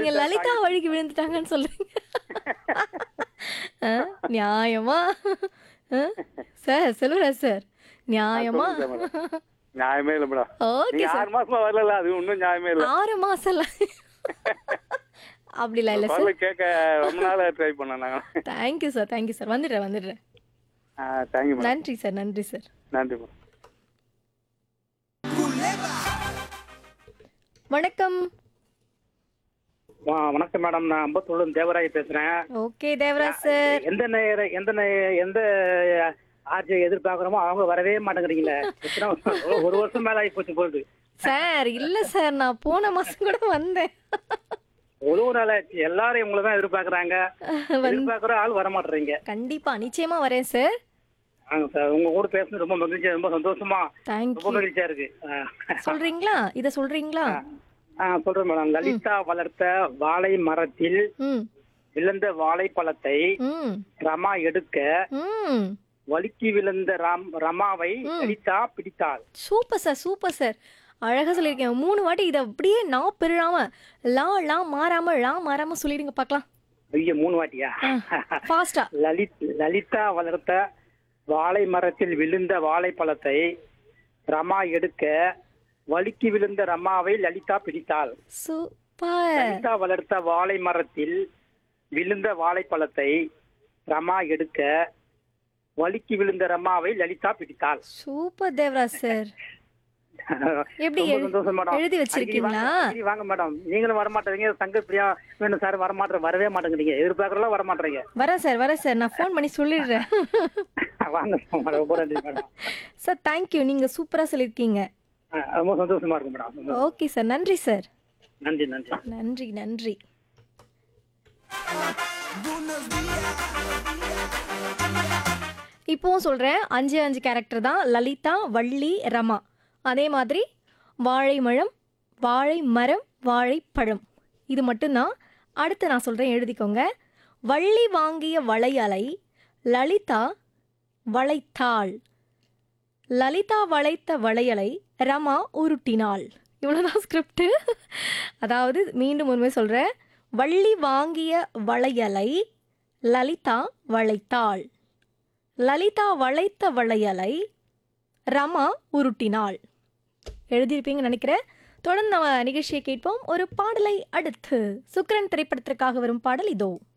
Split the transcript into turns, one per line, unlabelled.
நீங்க லலிதா வழிக்கு விழுந்துட்டாங்கன்னு சொல்றீங்க ஆ, நியாயமா ஆ? சார் செல்வராஜ் சார் நியாயமா
சொல்லுங்க மேடம். நியாயமே இல்ல மேடம்
ஓகே
நீங்க
சார்
ஆறு மாசமா வரல அது ஒன்றும் நியாயமே இல்ல
ஆறு மாசம் அப்படிலாம் இல்ல சார்
குரலை கேட்க ரொம்ப நாளா ட்ரை பண்ணேன் நாங்க
தேங்க்யூ சார் தேங்க்யூ சார் வந்துடுறேன் வந்துடுறேன்
தேங்க்யூ மேடம்
நன்றி சார் நன்றி சார்
நன்றி மேடம்
வணக்கம்
வா- வணக்கம் மேடம் நான் அம்பத்தூர்ல தேவராய் பேசுறேன்
ஓகே தேவராஜ் சார்
எந்த நேர எந்த நே- எந்த ஆர்ஜி எதிர்பார்க்கறோமோ அவங்க வரவே மாட்டேங்கிறீங்களே எத்தனை வருஷம்? ஒரு- ஒரு வருஷம் மேல ஆகி போச்சு போகுது
சார் இல்ல சார் நான் போன மாசம் கூட வந்தேன்
ஒரு ஒரு நாள் ஆச்சு எல்லாரும் உங்களை தான் எதிர்பார்க்கறாங்க எதிர்பார்க்கற ஆள் வர மாட்டேறீங்க
கண்டிப்பா நிச்சயமா வரேன் சார்
ஆங்க சார் உங்க கூட பேசுறது ரொம்ப மகிழ்ச்சியா ரொம்ப சந்தோஷமா ரொம்ப
தேங்க்யூ
மகிழ்ச்சியா இருக்கு ஆ.
சொல்றீங்களா இத சொல்றீங்களா
ஆ சொல்றேன் மேடம் லலிதா வளர்த்த வாழை மரத்தில்
ம்
விழுந்த வாழைப்பழத்தை
ம்
ரமா எடுக்க
ம்
வழுக்கி விழுந்த ராம் ரமாவை லலிதா பிடித்தாள்
சூப்பர் சார் சூப்பர் சார் அழகா சொல்லியிருக்கேன் மூணு வாட்டி இதை அப்படியே நான் பெருடாம லா லா மாறாம லா மாறாம சொல்லிடுங்க பார்க்கலாம்
ஐயோ மூணு வாட்டியா
ஃபாஸ்டா
லலித் லலிதா வளர்த்த வாழை மரத்தில் விழுந்த வாழைப்பழத்தை ரமா எடுக்க வழுக்கி விழுந்த ரமாவை லலிதா பிடித்தாள்
சூப்பர்
லலிதா வளர்த்த வாழை மரத்தில் விழுந்த வாழைப்பழத்தை ரமா எடுக்க வழுக்கி விழுந்த ரமாவை லலிதா பிடித்தாள்
சூப்பர் தேவராஜ் சார் எப்படி
ரொம்ப
எழு-
சந்தோஷம் மேடம்.
எழுதி
அடிக்கடி
வச்சிருக்கீங்களா?
வாங்க, அடிக்கடி வாங்க மேடம் நீங்களும் வர மாட்டேறீங்க சங்க பிரியா வேணும் சார் வர மாட்டேற வரவே மாட்டேங்கிறீங்க எதிர்பார்க்கறலாம் வர மாட்டேறீங்க
வரேன் சார் வரேன் சார் நான் ஃபோன் பண்ணி சொல்லிடுறேன்
வாங்க மேடம் ரொம்ப நன்றி மேடம்
சார் தேங்க்யூ நீங்க சூப்பரா சொல்லியிருக்கீங்க
ஆ, ரொம்ப சந்தோஷமா இருக்கு மேடம்
ஓகே சார் நன்றி சார்
நன்றி நன்றி
நன்றி நன்றி இப்போவும் சொல்கிறேன் அஞ்சு அஞ்சு கேரக்டர் தான் லலிதா வள்ளி ரமா அதே மாதிரி வாழை மரம் வாழை மரம் வாழைப்பழம் இது மட்டும்தான் அடுத்து நான் சொல்கிறேன் எழுதிக்கோங்க வள்ளி வாங்கிய வளையலை லலிதா வளைத்தாள் லலிதா வளைத்த வளையலை ரமா உருட்டினாள் இவ்வளோதான் ஸ்கிரிப்ட் அதாவது மீண்டும் ஒருமை சொல்கிறேன் வள்ளி வாங்கிய வளையலை லலிதா வளைத்தாள் லலிதா வளைத்த வளையலை ரமா உருட்டினாள் எழுதியிருப்பீங்கன்னு நினைக்கிறேன் தொடர்ந்து நம்ம நிகழ்ச்சியை கேட்போம் ஒரு பாடலை அடுத்து சுக்கிரன் திரைப்படத்திற்காக வரும் பாடல் இதோ